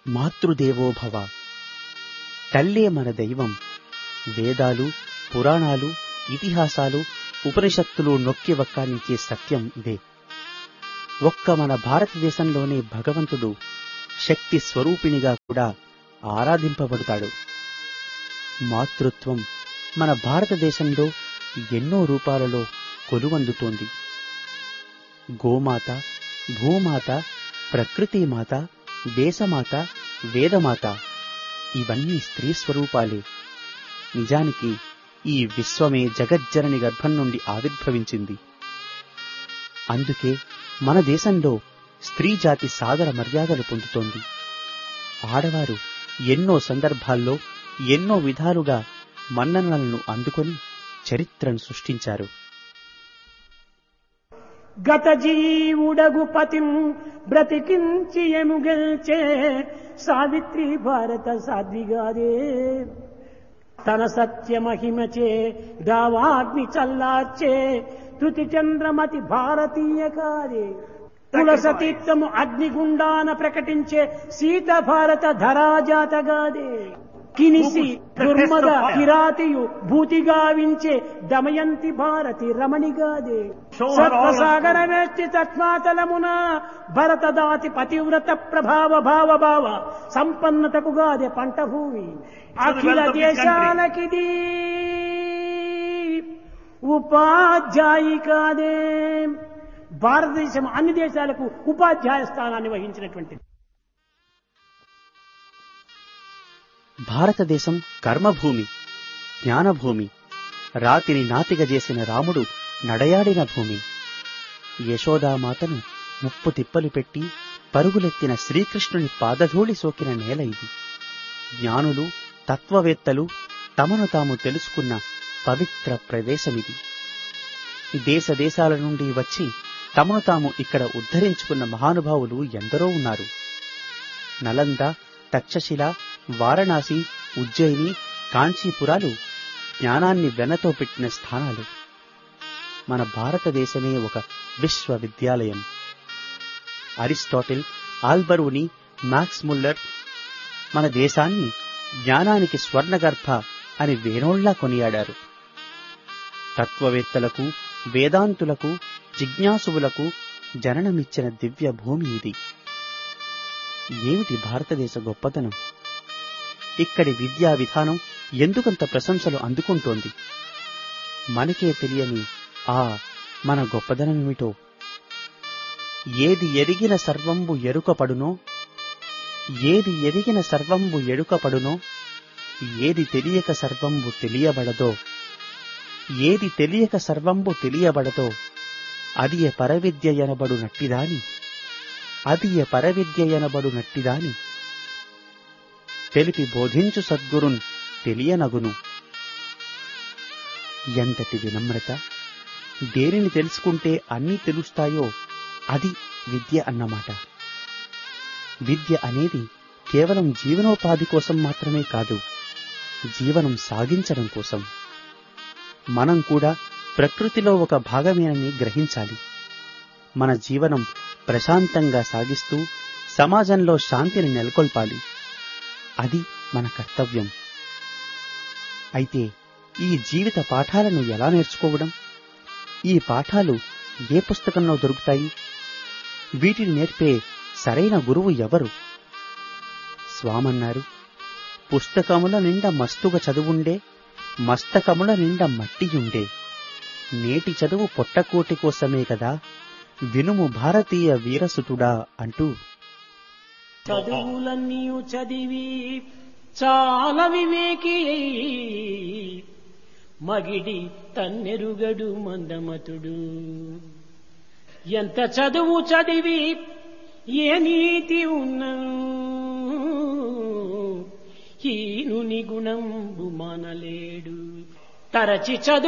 మాతృదేవో భవ తల్లే మన దైవం వేదాలు పురాణాలు ఇతిహాసాలు ఉపనిషత్తులు నొక్కి వక్కానించే సత్యం ఇదే ఒక్క మన భారతదేశంలోనే భగవంతుడు శక్తి స్వరూపిణిగా కూడా ఆరాధింపబడతాడు మాతృత్వం మన భారతదేశంలో ఎన్నో రూపాలలో కొలువందుతోంది గోమాత భూమాత ప్రకృతిమాత దేశమాత వేదమాత ఇవన్నీ స్త్రీ స్వరూపాలే నిజానికి ఈ విశ్వమే జగజ్జనని గర్భం నుండి ఆవిర్భవించింది అందుకే మన దేశంలో స్త్రీ జాతి సాదర మర్యాదలు పొందుతోంది ఆడవారు ఎన్నో సందర్భాల్లో ఎన్నో విధాలుగా మన్ననలను అందుకొని చరిత్రను సృష్టించారు గత జీవుడగు పతిం బ్రతికించి ఎముగల్చే సావిత్రి భారత సాధ్విగాదే తన సత్య మహిమచే దావాగ్ని చల్లార్చే తుతి చంద్రమతి భారతీయ కాదే కులసతీత్వము అగ్నిగుండాన ప్రకటించే సీత భారత ధరాజాతగాదే కినిసి దుర్మద కిరాతియు భూతిగావించే దమయంతి భారతి రమణిగాదే సత్వసాగర వేష్టి తత్మాతలమున భరతదాతి పతివ్రత ప్రభావ భావ భావ సంపన్నతకుగాదే పంట భూమి అఖిల దేశాలకిది ఉపాధ్యాయి కాదే భారతదేశం అన్ని దేశాలకు ఉపాధ్యాయ స్థానాన్ని వహించినటువంటిది భారతదేశం కర్మభూమి జ్ఞానభూమి రాతిని నాతిగా చేసిన రాముడు నడయాడిన భూమి యశోదామాతను ముప్పు తిప్పలు పెట్టి పరుగులెత్తిన శ్రీకృష్ణుని పాదధూళి సోకిన నేల ఇది జ్ఞానులు తత్వవేత్తలు తమను తాము తెలుసుకున్న పవిత్ర ప్రదేశమిది దేశ దేశాల నుండి వచ్చి తమను తాము ఇక్కడ ఉద్ధరించుకున్న మహానుభావులు ఎందరో ఉన్నారు నలంద తక్షశిల వారణాసి ఉజ్జయిని కాంచీపురాలు జ్ఞానాన్ని వెనతో పెట్టిన స్థానాలు మన భారతదేశమే ఒక విశ్వవిద్యాలయం అరిస్టాటిల్ ఆల్బరూని మ్యాక్స్ ముల్లర్ మన దేశాన్ని జ్ఞానానికి స్వర్ణగర్భ అని వేణోళ్లా కొనియాడారు తత్వవేత్తలకు వేదాంతులకు జిజ్ఞాసువులకు జననమిచ్చిన దివ్య భూమి ఇది ఏమిటి భారతదేశ గొప్పతనం ఇక్కడి విద్యా విధానం ఎందుకంత ప్రశంసలు అందుకుంటోంది మనకే తెలియని ఆ మన గొప్పదనమేమిటో ఏది ఎరిగిన సర్వంబు ఎరుకపడునో ఏది ఎరిగిన సర్వంబు ఎరుకపడునో ఏది తెలియక సర్వంబు తెలియబడదో ఏది తెలియక సర్వంబు తెలియబడదో అది ఎ పరవిద్య ఎనబడు నట్టిదాని అది ఎ పరవిద్య ఎనబడు నట్టిదాని తెలిపి బోధించు సద్గురున్ తెలియనగును ఎంతటి వినమ్రత దేనిని తెలుసుకుంటే అన్నీ తెలుస్తాయో అది విద్య అన్నమాట విద్య అనేది కేవలం జీవనోపాధి కోసం మాత్రమే కాదు జీవనం సాగించడం కోసం మనం కూడా ప్రకృతిలో ఒక భాగమేనని గ్రహించాలి మన జీవనం ప్రశాంతంగా సాగిస్తూ సమాజంలో శాంతిని నెలకొల్పాలి అది మన కర్తవ్యం అయితే ఈ జీవిత పాఠాలను ఎలా నేర్చుకోవడం ఈ పాఠాలు ఏ పుస్తకంలో దొరుకుతాయి వీటిని నేర్పే సరైన గురువు ఎవరు స్వామన్నారు పుస్తకముల నిండా మస్తుగా చదువుండే మస్తకముల నిండా మట్టియుండే నేటి చదువు పొట్టకోటి కోసమే కదా వినుము భారతీయ వీరసుతుడా అంటూ చదువులన్నీ చదివి చాలా వివేకి మగిడి తన్నెరుగడు మందమతుడు ఎంత చదువు చదివి ఏ నీతి ఉన్న హీనుని గుణంబు మానలేడు తరచి చదువు